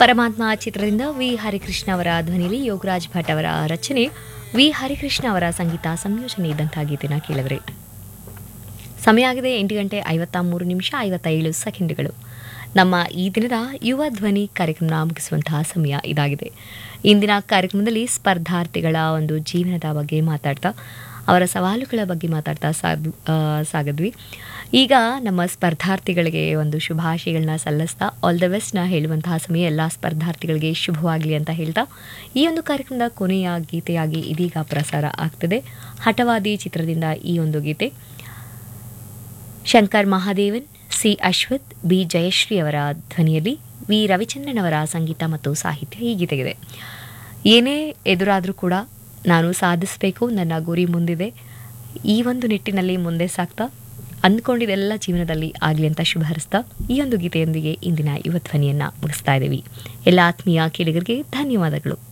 ಪರಮಾತ್ಮ ಚಿತ್ರದಿಂದ ವಿ ಹರಿಕೃಷ್ಣ ಅವರ ಧ್ವನಿಯಲ್ಲಿ ಯೋಗರಾಜ್ ಭಟ್ ಅವರ ರಚನೆ ವಿ ಹರಿಕೃಷ್ಣ ಅವರ ಸಂಗೀತ ಸಂಯೋಜನೆ ಇದ್ದಂತಹ ಗೀತೆನ ಕೇಳಿದ್ರೆ ಸಮಯ ಆಗಿದೆ ಎಂಟು ಗಂಟೆ ಐವತ್ತ ಮೂರು ನಿಮಿಷ ಐವತ್ತೇಳು ಸೆಕೆಂಡ್ಗಳು ನಮ್ಮ ಈ ದಿನದ ಯುವ ಧ್ವನಿ ಕಾರ್ಯಕ್ರಮ ಮುಗಿಸುವಂತಹ ಸಮಯ ಇದಾಗಿದೆ ಇಂದಿನ ಕಾರ್ಯಕ್ರಮದಲ್ಲಿ ಸ್ಪರ್ಧಾರ್ಥಿಗಳ ಒಂದು ಜೀವನದ ಬಗ್ಗೆ ಮಾತಾಡ್ತಾ ಅವರ ಸವಾಲುಗಳ ಬಗ್ಗೆ ಮಾತಾಡ್ತಾ ಸಾಗ್ ಆ, ಸಾಗಿದ್ವಿ ಈಗ ನಮ್ಮ ಸ್ಪರ್ಧಾರ್ಥಿಗಳಿಗೆ ಒಂದು ಶುಭಾಶಯಗಳನ್ನ ಸಲ್ಲಿಸ್ತಾ ಆಲ್ ದ ಬೆಸ್ಟ್ನ ಹೇಳುವಂತಹ ಸಮಯ ಎಲ್ಲ ಸ್ಪರ್ಧಾರ್ಥಿಗಳಿಗೆ ಶುಭವಾಗಲಿ ಅಂತ ಹೇಳ್ತಾ ಈ ಒಂದು ಕಾರ್ಯಕ್ರಮದ ಕೊನೆಯ ಗೀತೆಯಾಗಿ ಇದೀಗ ಪ್ರಸಾರ ಆಗ್ತದೆ ಹಠವಾದಿ ಚಿತ್ರದಿಂದ ಈ ಒಂದು ಗೀತೆ ಶಂಕರ್ ಮಹಾದೇವನ್ ಸಿ ಅಶ್ವಥ್ ಬಿ ಜಯಶ್ರೀ ಅವರ ಧ್ವನಿಯಲ್ಲಿ ವಿ ರವಿಚಂದ್ರನ್ ಅವರ ಸಂಗೀತ ಮತ್ತು ಸಾಹಿತ್ಯ ಈ ಗೀತೆಗಿದೆ ಏನೇ ಎದುರಾದರೂ ಕೂಡ ನಾನು ಸಾಧಿಸಬೇಕು ನನ್ನ ಗುರಿ ಮುಂದಿದೆ ಈ ಒಂದು ನಿಟ್ಟಿನಲ್ಲಿ ಮುಂದೆ ಸಾಗ್ತಾ ಅಂದ್ಕೊಂಡಿದ್ದೆಲ್ಲ ಜೀವನದಲ್ಲಿ ಆಗಲಿ ಅಂತ ಶುಭ ಹಾರೈಸ್ತಾ ಈ ಒಂದು ಗೀತೆಯೊಂದಿಗೆ ಇಂದಿನ ಯುವ ಧ್ವನಿಯನ್ನು ಮುಗಿಸ್ತಾ ಇದ್ದೀವಿ ಎಲ್ಲ ಆತ್ಮೀಯ ಕೇಳಿಗರಿಗೆ ಧನ್ಯವಾದಗಳು